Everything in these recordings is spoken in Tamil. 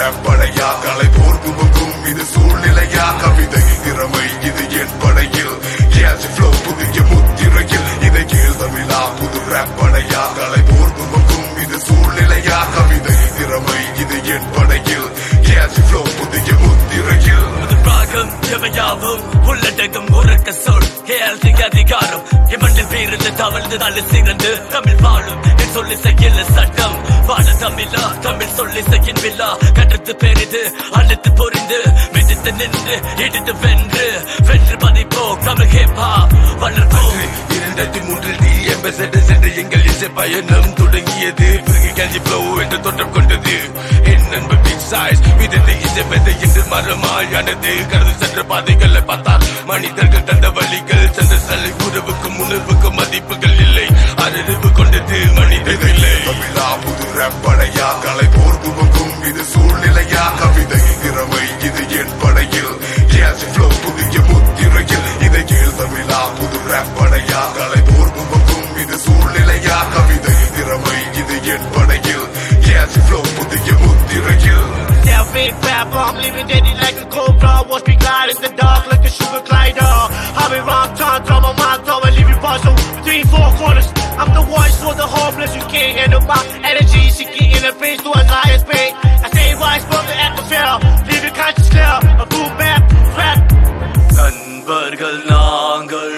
ரேப் படையா கலை போர் துவங்கும் இது சூழ்நிலையா கவிதை திறமை இது என் படையில் கேஸ் ஃப்ளோ புதிய முத்திரையில் இதை கீழ் தமிழா புது ரேப் படையா கலை போர் துவங்கும் இது சூழ்நிலையா கவிதை திறமை இது என் படையில் கேஸ் ஃப்ளோ புதிய முத்திரையில் அது ராகம் எவையாவும் உள்ளடங்கும் உறக்க சொல் கேள்வி அதிகாரம் எமண்டில் பேருந்து தவழ்ந்து நல்ல சிறந்து தமிழ் வாழும் என் சொல்லி செய்யல சட்டம் வாழ தமிழா தமிழ் சொல்லி செய்யின் விழா கற்றுத்து பெரிது அழுத்து பொறிந்து மிதித்து நின்று இடித்து வென்று வென்று பதிப்போ தமிழ் ஹிப்ஹா வளர்ப்போம் இரண்டாயிரத்தி மூன்றில் டி எம்பசடர் சென்ற எங்கள் இசை பயணம் தொடங்கியது பிறகு கேள்வி ஃப்ளோ என்று தோற்றம் கொண்டது என் நண்பர் பிக் சைஸ் விதத்தை இசை மெதை என்று மரமாயானது கடந்து சென்ற பாதைகளை பார்த்தால் மனிதர்கள் தந்த வழிகள் சென்ற சலை உறவுக்கும் உணர்வுக்கும் மதிப்புகள் இல்லை அறிவு கொண்டது மனிதர் இல்லை தமிழா புது ரேப் படையா கலை போர் துவங்கும் இது சூழ்நிலையா கவிதை திறமை இது என் படையில் கேஸ் ஃப்ளோ புதிய முத்திரையில் இதை கீழ் தமிழா புது ரேப் படையா கலை போர் துவங்கும் இது சூழ்நிலையா கவிதை திறமை இது என் படையில் கேஸ் ஃப்ளோ புதிய முத்திரையில் Yeah, big rap, I'm living daily like a cobra. Watch me glide in the dark like a sugar glider. I've been round town, throw my mind, throw my living puzzle between four corners. I'm the voice for the homeless. You can't handle my energy. Seeking inner peace to a highest pain. I stay wise from the atmosphere. Living conscious clear. A boom bap, rap. நண்பர்கள் நாங்கள்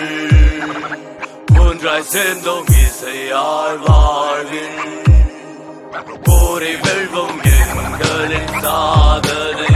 ஒன்றாய் சேர்ந்தோம் இசையால் வாழ்வின் போரை வெல்வோம் எங்களின் சாதனை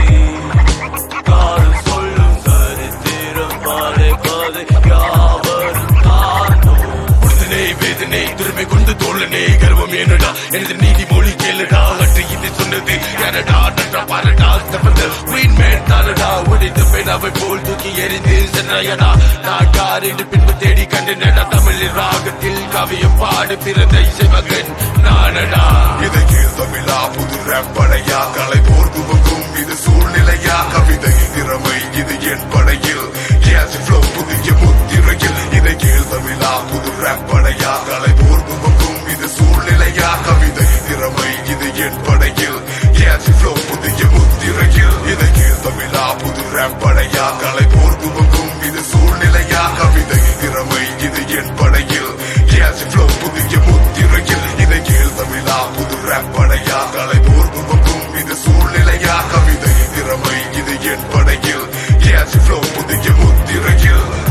காதல் சொல்லும் சரித்திரம் படைப்பதை யாவரும் காண்போம் உறுதுணை வேதனை திரும்பி கொண்டு தோழனே கர்வம் ஏனடா எனது நீதி மொழி கேளுடா அன்று இது சொன்னது எனடா நன்றா பாரடா தப்பது குயின் மேன் தானடா உடைத்த பேனாவை போல் தூக்கி எறிந்து சென்றாயடா நான் கார் என்று பின்பு தேடி கண்டனடா தமிழின் ராகத்தில் காவியம் பாடு பிறந்த இசை மகன் நானடா இதை கீழ் தமிழா புது ரேப் படையா கலை போர் துவங்கும் இது சூழ்நிலையா கவிதை திறமை இது என் படையில் கேஸ் ஃப்ளோ புதிய முத்திரையில் இதை கீழ் தமிழா புது ரேப் படையா கலை போர் துவங்கும் இது சூழ்நிலையா கவிதை திறமை இது என் படையில் கேஸ் ஃப்ளோ புதிய முத்திரையில் இதை கீழ் தமிழா புது ரேப் படையா கலை போர் துவங்கும் இது சூழ்நிலையா கவிதை திறமை இது என் படையில் கேஸ் ஃப்ளோ புதிய முத்திரையில் இதை கீழ் தமிழா புது ரேப் படையா கலை போர் துவங்கும் இது சூழ்நிலையா கவிதை திறமை இது என் படையில் கேஸ் ஃப்ளோ புதிய முத்திரையில்